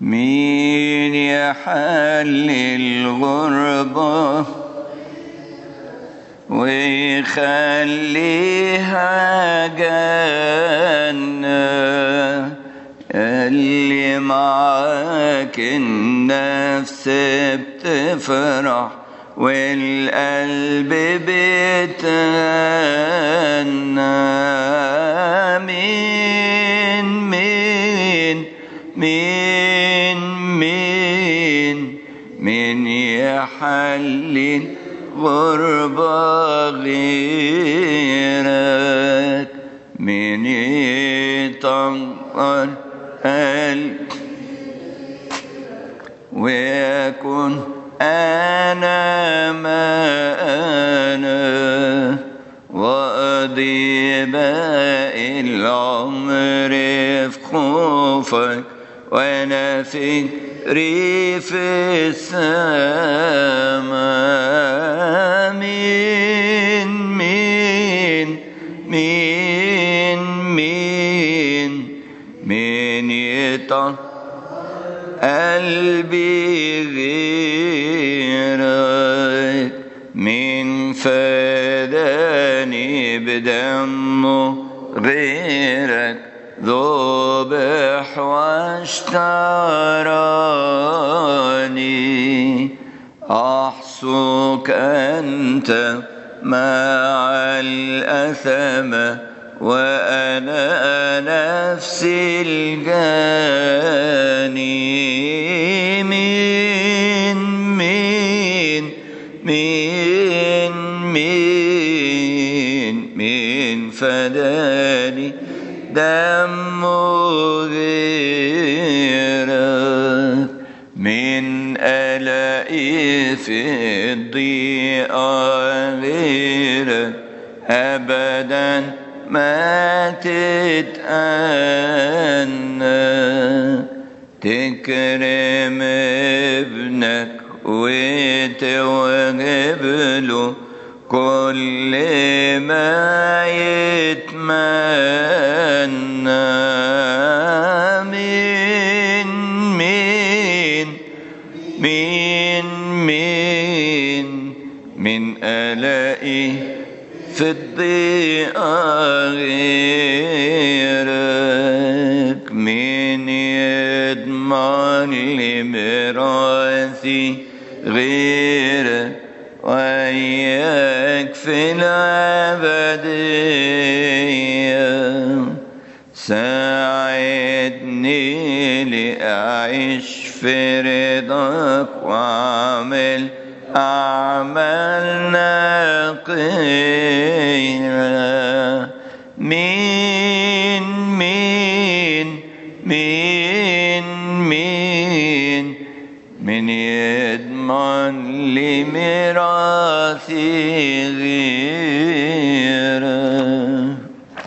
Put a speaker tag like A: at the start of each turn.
A: مين يحل الغربة ويخليها جنة اللي معاك النفس بتفرح والقلب بيتهنى مين مين مين مين مين يحلل غربة غيرك مين يطهر قلب ويكون أنا ما أنا وأقضي باقي العمر في خوفك وأنا فكري في السماء مين مين مين مين مين يطهر قلبي غيرك من فداني بدمه غيرك ذبح واشتراني أحصك أنت مع الأثم وأنا نفسي الجاني مين مين مين مين مين فداني دم غيرك من ألاقي في الضيقة غيرك أبدا ما تتأنى تكرم ابنك وتوهب له كل ما يتمنى مين مين مين مين من ألاقي في الضيقة غيرك مين يضمن لي ميراثي غيرك وإياك في الأبدية ساعدني لأعيش في رضاك وأعمل أعمال نقية مين مين مين مين من يضمن لي ميراثي غيرك